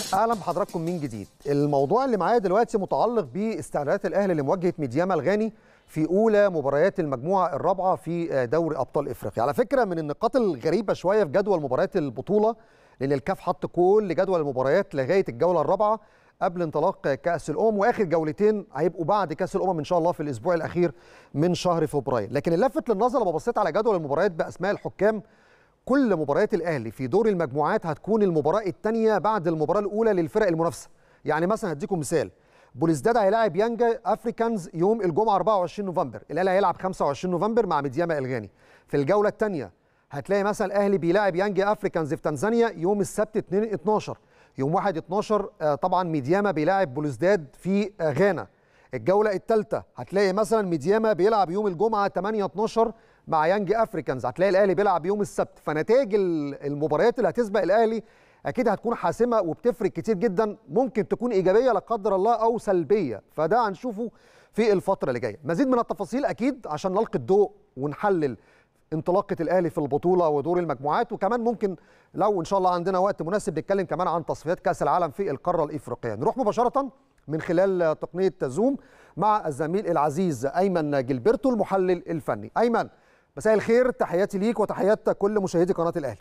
اهلا بحضراتكم من جديد الموضوع اللي معايا دلوقتي متعلق باستعدادات الاهلي لمواجهه ميدياما الغاني في اولى مباريات المجموعه الرابعه في دوري ابطال افريقيا على فكره من النقاط الغريبه شويه في جدول مباريات البطوله لان الكاف حط كل جدول المباريات لغايه الجوله الرابعه قبل انطلاق كاس الامم واخر جولتين هيبقوا بعد كاس الامم ان شاء الله في الاسبوع الاخير من شهر فبراير لكن اللافت للنظر لما بصيت على جدول المباريات باسماء الحكام كل مباريات الاهلي في دور المجموعات هتكون المباراه الثانيه بعد المباراه الاولى للفرق المنافسه يعني مثلا هديكم مثال بوليسداد هيلاعب يانجا افريكانز يوم الجمعه 24 نوفمبر الاهلي هيلعب 25 نوفمبر مع ميدياما الغاني في الجوله الثانيه هتلاقي مثلا الاهلي بيلاعب يانجا افريكانز في تنزانيا يوم السبت 2 12 يوم 1 12 طبعا ميدياما بيلاعب بوليسداد في غانا الجوله الثالثه هتلاقي مثلا ميدياما بيلعب يوم الجمعه 8 12 مع يانج افريكانز هتلاقي الاهلي بيلعب يوم السبت فنتائج المباريات اللي هتسبق الاهلي اكيد هتكون حاسمه وبتفرق كتير جدا ممكن تكون ايجابيه لا قدر الله او سلبيه فده هنشوفه في الفتره اللي جايه مزيد من التفاصيل اكيد عشان نلقي الضوء ونحلل انطلاقه الاهلي في البطوله ودور المجموعات وكمان ممكن لو ان شاء الله عندنا وقت مناسب نتكلم كمان عن تصفيات كاس العالم في القاره الافريقيه نروح مباشره من خلال تقنيه زوم مع الزميل العزيز ايمن جilberto المحلل الفني ايمن مساء الخير تحياتي ليك وتحيات كل مشاهدي قناه الاهلي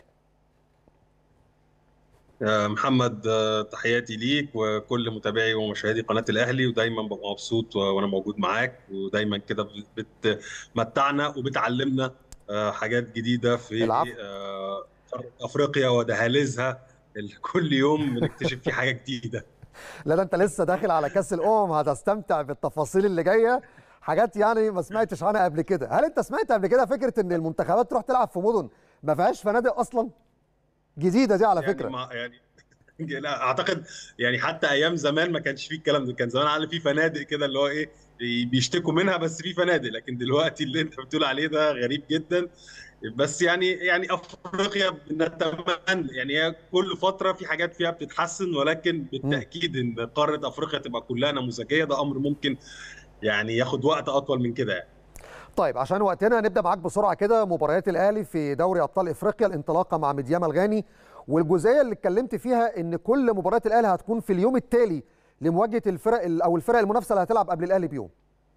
محمد تحياتي ليك وكل متابعي ومشاهدي قناه الاهلي ودايما ببقى مبسوط وانا موجود معاك ودايما كده بتمتعنا وبتعلمنا حاجات جديده في العفو. افريقيا ودهاليزها كل يوم بنكتشف فيه حاجه جديده لا ده انت لسه داخل على كاس الامم هتستمتع بالتفاصيل اللي جايه حاجات يعني ما سمعتش عنها قبل كده هل انت سمعت قبل كده فكره ان المنتخبات تروح تلعب في مدن ما فيهاش فنادق اصلا جديده دي على يعني فكره ما يعني لا اعتقد يعني حتى ايام زمان ما كانش فيه الكلام ده كان زمان على في فنادق كده اللي هو ايه بيشتكوا منها بس في فنادق لكن دلوقتي اللي انت بتقول عليه ده غريب جدا بس يعني يعني افريقيا بنتمنى يعني هي كل فتره في حاجات فيها بتتحسن ولكن بالتاكيد ان قاره افريقيا تبقى كلها نموذجيه ده امر ممكن يعني ياخد وقت اطول من كده يعني. طيب عشان وقتنا نبدا معاك بسرعه كده مباريات الاهلي في دوري ابطال افريقيا الانطلاقه مع ميدياما الغاني والجزئيه اللي اتكلمت فيها ان كل مباريات الاهلي هتكون في اليوم التالي لمواجهه الفرق او الفرق المنافسه اللي هتلعب قبل الاهلي بيوم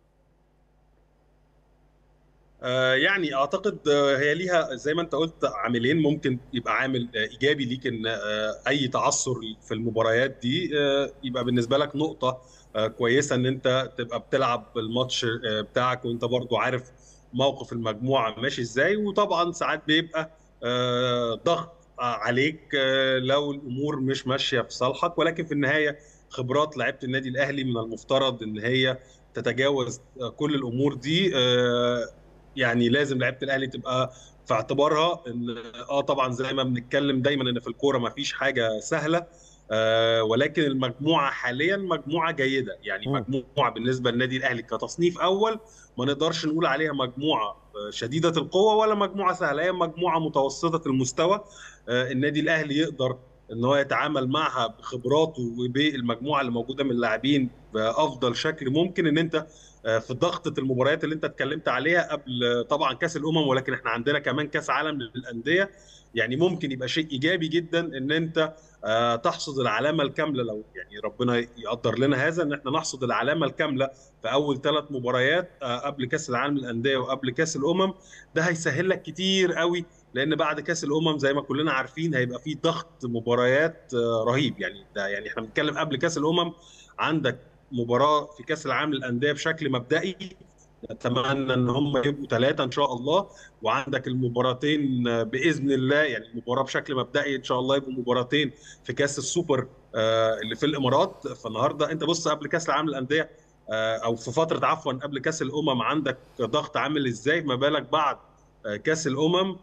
آه يعني اعتقد هي ليها زي ما انت قلت عاملين ممكن يبقى عامل ايجابي ليك ان اي تعثر في المباريات دي يبقى بالنسبه لك نقطه كويسه ان انت تبقى بتلعب الماتش بتاعك وانت برضو عارف موقف المجموعه ماشي ازاي وطبعا ساعات بيبقى ضغط عليك لو الامور مش ماشيه في صالحك ولكن في النهايه خبرات لعيبه النادي الاهلي من المفترض ان هي تتجاوز كل الامور دي يعني لازم لعيبه الاهلي تبقى في اعتبارها ان اه طبعا زي ما بنتكلم دايما ان في الكوره ما فيش حاجه سهله آه ولكن المجموعه حاليا مجموعه جيده يعني م. مجموعه بالنسبه للنادي الاهلي كتصنيف اول ما نقدرش نقول عليها مجموعه شديده القوه ولا مجموعه سهله هي مجموعه متوسطه المستوى آه النادي الاهلي يقدر ان هو يتعامل معها بخبراته وبالمجموعه اللي موجوده من اللاعبين بافضل شكل ممكن ان انت في ضغطه المباريات اللي انت اتكلمت عليها قبل طبعا كاس الامم ولكن احنا عندنا كمان كاس عالم للانديه يعني ممكن يبقى شيء ايجابي جدا ان انت تحصد العلامه الكامله لو يعني ربنا يقدر لنا هذا ان احنا نحصد العلامه الكامله في اول ثلاث مباريات قبل كاس العالم للانديه وقبل كاس الامم ده هيسهل لك كتير قوي لان بعد كاس الامم زي ما كلنا عارفين هيبقى في ضغط مباريات رهيب يعني ده يعني احنا بنتكلم قبل كاس الامم عندك مباراه في كاس العالم للانديه بشكل مبدئي نتمنى ان هم يبقوا ثلاثه ان شاء الله وعندك المباراتين باذن الله يعني المباراه بشكل مبدئي ان شاء الله يبقوا مباراتين في كاس السوبر اللي في الامارات فالنهارده انت بص قبل كاس العالم للانديه او في فتره عفوا قبل كاس الامم عندك ضغط عامل ازاي ما بالك بعد كاس الامم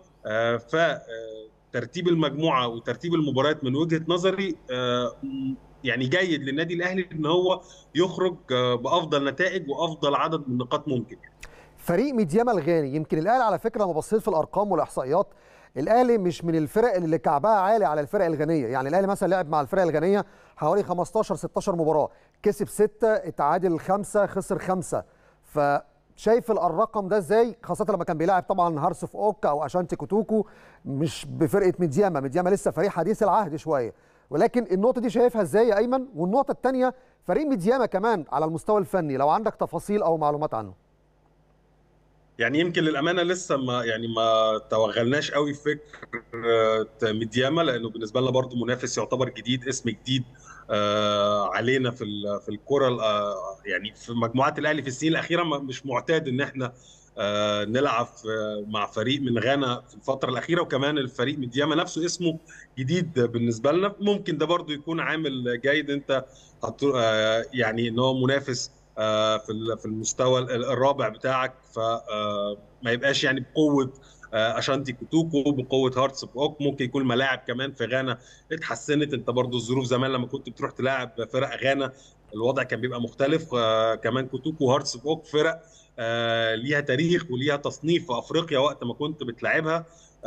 فترتيب المجموعه وترتيب المباريات من وجهه نظري يعني جيد للنادي الاهلي ان هو يخرج بافضل نتائج وافضل عدد من النقاط ممكن فريق ميدياما الغاني يمكن الاهلي على فكره لما بصيت في الارقام والاحصائيات الاهلي مش من الفرق اللي كعبها عالي على الفرق الغنيه يعني الاهلي مثلا لعب مع الفرق الغنيه حوالي 15 16 مباراه كسب 6 اتعادل 5 خسر 5 ف شايف الرقم ده ازاي خاصه لما كان بيلاعب طبعا هارس اوف اوك او اشانتي كوتوكو مش بفرقه ميدياما ميدياما لسه فريق حديث العهد شويه ولكن النقطه دي شايفها ازاي يا ايمن والنقطه الثانيه فريق ميدياما كمان على المستوى الفني لو عندك تفاصيل او معلومات عنه يعني يمكن للامانه لسه ما يعني ما توغلناش قوي في فكره ميدياما لانه بالنسبه لنا برضو منافس يعتبر جديد اسم جديد آه علينا في في الكره آه يعني في مجموعات الاهلي في السنين الاخيره مش معتاد ان احنا آه نلعب مع فريق من غانا في الفتره الاخيره وكمان الفريق ميدياما نفسه اسمه جديد بالنسبه لنا ممكن ده برضو يكون عامل جيد انت يعني ان هو منافس في في المستوى الرابع بتاعك فما يبقاش يعني بقوه اشانتي كوتوكو بقوه هارتس اوك ممكن يكون الملاعب كمان في غانا اتحسنت انت برضو الظروف زمان لما كنت بتروح تلاعب فرق غانا الوضع كان بيبقى مختلف كمان كوتوكو وهارتس اوك فرق ليها تاريخ وليها تصنيف في افريقيا وقت ما كنت بتلعبها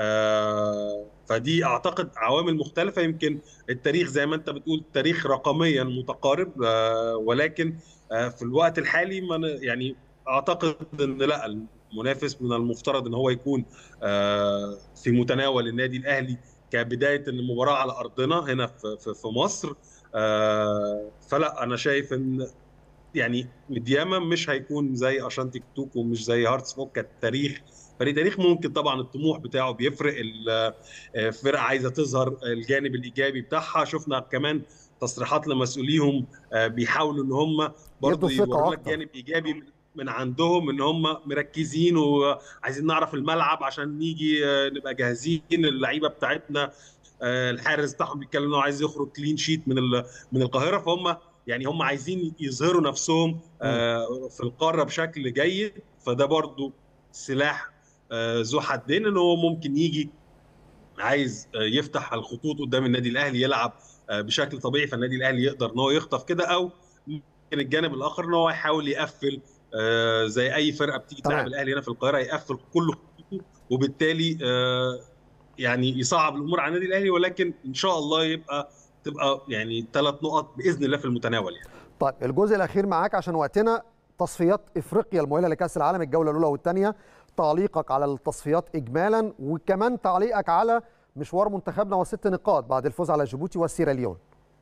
فدي اعتقد عوامل مختلفه يمكن التاريخ زي ما انت بتقول تاريخ رقميا متقارب ولكن في الوقت الحالي ما يعني اعتقد ان لا المنافس من المفترض ان هو يكون في متناول النادي الاهلي كبدايه المباراه على ارضنا هنا في في مصر فلا انا شايف ان يعني ميدياما مش هيكون زي اشانتي كتوكو مش زي هارتس فوك كتاريخ فريق تاريخ ممكن طبعا الطموح بتاعه بيفرق الفرقه عايزه تظهر الجانب الايجابي بتاعها شفنا كمان تصريحات لمسؤوليهم بيحاولوا ان هم برضه يوروا لك جانب ايجابي من عندهم ان هم مركزين وعايزين نعرف الملعب عشان نيجي نبقى جاهزين اللعيبه بتاعتنا الحارس بتاعهم بيتكلم انه عايز يخرج كلين شيت من من القاهره فهم يعني هم عايزين يظهروا نفسهم في القاره بشكل جيد فده برضو سلاح ذو حدين ان هو ممكن يجي عايز يفتح الخطوط قدام النادي الاهلي يلعب بشكل طبيعي فالنادي الاهلي يقدر ان هو يخطف كده او ممكن الجانب الاخر ان هو يحاول يقفل زي اي فرقه بتيجي تلعب الاهلي هنا في القاهره يقفل كل خطوطه وبالتالي يعني يصعب الامور على النادي الاهلي ولكن ان شاء الله يبقى تبقى يعني ثلاث نقط باذن الله في المتناول يعني. طيب الجزء الاخير معاك عشان وقتنا تصفيات افريقيا المؤهله لكاس العالم الجوله الاولى والثانيه تعليقك على التصفيات اجمالا وكمان تعليقك على مشوار منتخبنا وست نقاط بعد الفوز على جيبوتي وسيراليون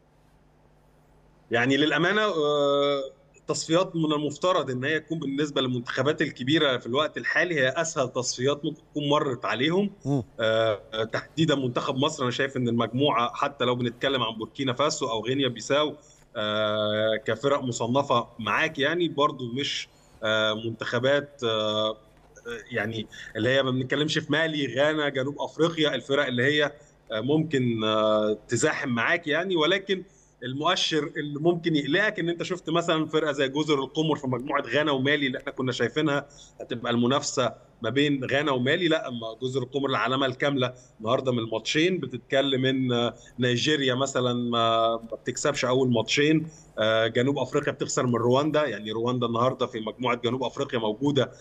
يعني للامانه تصفيات من المفترض ان هي تكون بالنسبه للمنتخبات الكبيره في الوقت الحالي هي اسهل تصفيات ممكن تكون مرت عليهم آه تحديدا منتخب مصر انا شايف ان المجموعه حتى لو بنتكلم عن بوركينا فاسو او غينيا بيساو آه كفرق مصنفه معاك يعني برضو مش آه منتخبات آه يعني اللي هي ما بنتكلمش في مالي غانا جنوب افريقيا الفرق اللي هي ممكن تزاحم معاك يعني ولكن المؤشر اللي ممكن يقلقك ان انت شفت مثلا فرقه زي جزر القمر في مجموعه غانا ومالي اللي احنا كنا شايفينها هتبقى المنافسه ما بين غانا ومالي لا اما جزر القمر العلامه الكامله النهارده من الماتشين بتتكلم ان نيجيريا مثلا ما بتكسبش اول ماتشين جنوب افريقيا بتخسر من رواندا يعني رواندا النهارده في مجموعه جنوب افريقيا موجوده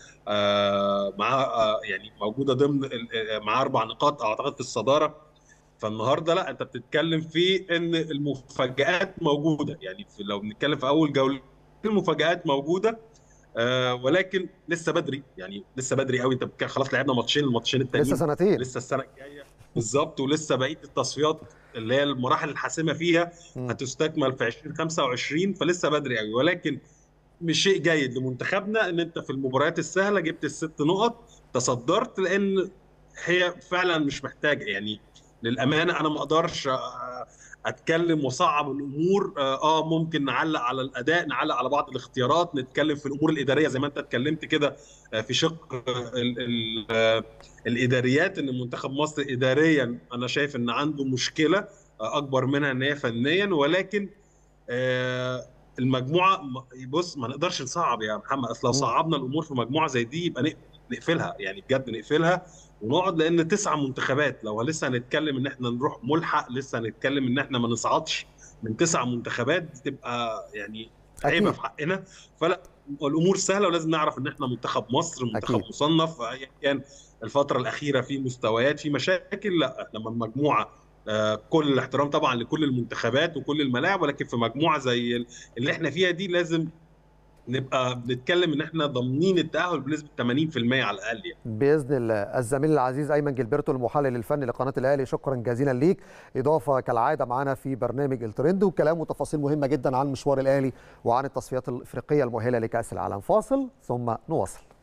مع يعني موجوده ضمن مع اربع نقاط اعتقد في الصداره فالنهارده لا انت بتتكلم في ان المفاجات موجوده يعني في لو بنتكلم في اول جوله المفاجات موجوده آه ولكن لسه بدري يعني لسه بدري قوي انت خلاص لعبنا ماتشين الماتشين التانيين لسه سنتين لسه السنه الجايه بالظبط ولسه بقيه التصفيات اللي هي المراحل الحاسمه فيها هتستكمل في 2025 فلسه بدري قوي ولكن مش شيء جيد لمنتخبنا ان انت في المباريات السهله جبت الست نقط تصدرت لان هي فعلا مش محتاجه يعني للامانه انا ما اقدرش اتكلم واصعب الامور اه ممكن نعلق على الاداء نعلق على بعض الاختيارات نتكلم في الامور الاداريه زي ما انت اتكلمت كده في شق ال ال الاداريات ان منتخب مصر اداريا انا شايف ان عنده مشكله اكبر منها ان هي فنيا ولكن آه المجموعه بص ما نقدرش نصعب يا محمد اصل لو صعبنا الامور في مجموعه زي دي يبقى نقفلها يعني بجد نقفلها ونقعد لان تسع منتخبات لو لسه هنتكلم ان احنا نروح ملحق لسه هنتكلم ان احنا ما نصعدش من تسع منتخبات دي تبقى يعني عيبه في حقنا فلا الامور سهله ولازم نعرف ان احنا منتخب مصر منتخب أكيد. مصنف ايا كان الفتره الاخيره في مستويات في مشاكل لا احنا من مجموعه آه كل الاحترام طبعا لكل المنتخبات وكل الملاعب ولكن في مجموعه زي اللي احنا فيها دي لازم نبقى بنتكلم ان احنا ضامنين التاهل بنسبه 80% على الاقل يعني. باذن الله الزميل العزيز ايمن جilberto المحلل الفني لقناه الاهلي شكرا جزيلا ليك اضافه كالعاده معانا في برنامج الترند وكلام وتفاصيل مهمه جدا عن مشوار الاهلي وعن التصفيات الافريقيه المؤهله لكاس العالم فاصل ثم نواصل